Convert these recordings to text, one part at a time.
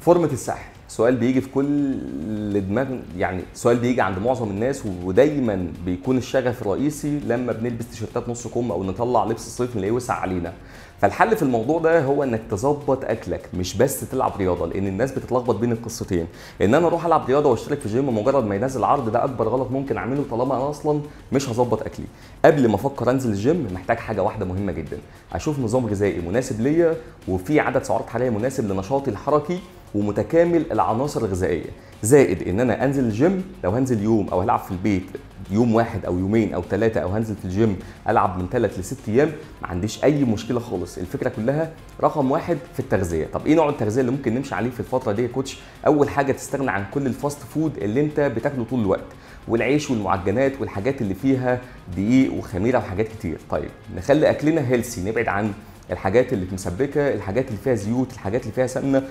فورمة الساحل سؤال بيجي في كل دماغ يعني سؤال بيجي عند معظم الناس ودايما بيكون الشغف الرئيسي لما بنلبس تيشيرتات نص كم او نطلع لبس الصيف نلاقيه وسع علينا فالحل في الموضوع ده هو انك تظبط اكلك مش بس تلعب رياضه لان الناس بتتلخبط بين القصتين ان انا اروح العب رياضه واشترك في جيم مجرد ما ينزل عرض ده اكبر غلط ممكن اعمله طالما انا اصلا مش هظبط اكلي قبل ما افكر انزل الجيم محتاج حاجه واحده مهمه جدا اشوف نظام غذائي مناسب ليا وفي عدد سعرات حراريه مناسب لنشاطي الحركي ومتكامل العناصر الغذائيه زائد ان انا انزل الجيم لو هنزل يوم او هلعب في البيت يوم واحد او يومين او ثلاثه او هنزل في الجيم العب من ثلاث لست ايام ما عنديش اي مشكله خالص الفكره كلها رقم واحد في التغذيه طب ايه نوع التغذيه اللي ممكن نمشي عليه في الفتره دي يا كوتش اول حاجه تستغنى عن كل الفاست فود اللي انت بتاكله طول الوقت والعيش والمعجنات والحاجات اللي فيها دقيق وخميره وحاجات كتير طيب نخلي اكلنا هيلسي نبعد عن الحاجات اللي مسبكه الحاجات اللي فيها زيوت الحاجات اللي فيها سمنه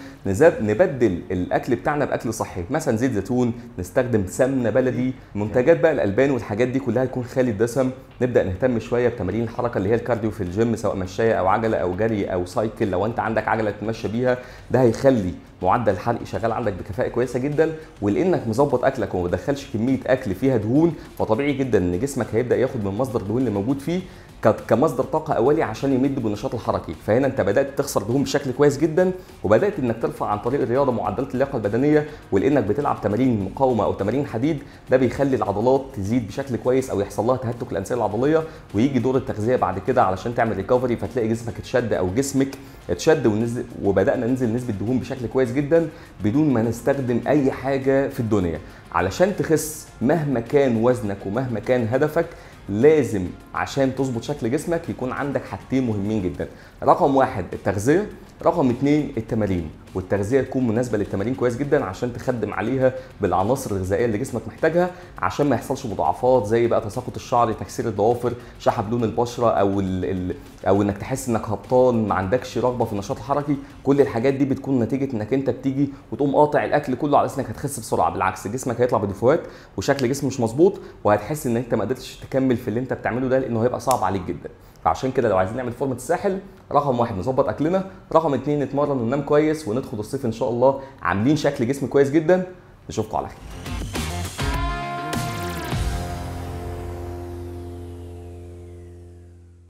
نبدل الاكل بتاعنا باكل صحي مثلا زيت زيتون نستخدم سمنه بلدي منتجات بقى الالبان والحاجات دي كلها يكون خالي الدسم نبدا نهتم شويه بتمارين الحركه اللي هي الكارديو في الجيم سواء مشايه او عجله او جري او سايكل لو انت عندك عجله تتمشى بيها ده هيخلي معدل الحرق شغال عندك بكفاءه كويسه جدا ولانك مظبط اكلك وما بتدخلش كميه اكل فيها دهون فطبيعي جدا ان جسمك هيبدا ياخد من مصدر الدهون اللي موجود فيه كمصدر طاقه اولي عشان يمد بالنشاط الحركي فهنا انت بدات تخسر دهون بشكل كويس جدا وبدات انك ترفع عن طريق الرياضه معدلات اللياقه البدنيه ولانك بتلعب تمارين مقاومه او تمارين حديد ده بيخلي العضلات تزيد بشكل كويس او يحصل لها تهتك الانسيه العضليه ويجي دور التغذيه بعد كده علشان تعمل ريكفري فتلاقي جسمك اتشد او جسمك اتشد ونزل وبدانا ننزل نسبه دهون بشكل كويس جدا بدون ما نستخدم اي حاجه في الدنيا علشان تخس مهما كان وزنك ومهما كان هدفك لازم عشان تظبط شكل جسمك يكون عندك حاجتين مهمين جدا رقم واحد التغذيه رقم اتنين التمارين والتغذيه تكون مناسبه للتمارين كويس جدا عشان تخدم عليها بالعناصر الغذائيه اللي جسمك محتاجها عشان ما يحصلش مضاعفات زي بقى تساقط الشعر تكسير الضوافر شحب لون البشره او ال ال او انك تحس انك هبطان ما عندكش رغبه في النشاط الحركي كل الحاجات دي بتكون نتيجه انك انت بتيجي وتقوم قاطع الاكل كله على انك هتخس بسرعه بالعكس جسمك هيطلع بديفوهات وشكل جسم مش مظبوط وهتحس ان انت ما قدرتش تكمل في اللي انت بتعمله ده لانه هيبقى صعب عليك جدا فعشان كده لو عايزين نعمل فورمه الساحل رقم واحد نظبط اكلنا رقم اتنين نتمرن وننام كويس وندخل الصيف ان شاء الله عاملين شكل جسم كويس جدا نشوفكم على خير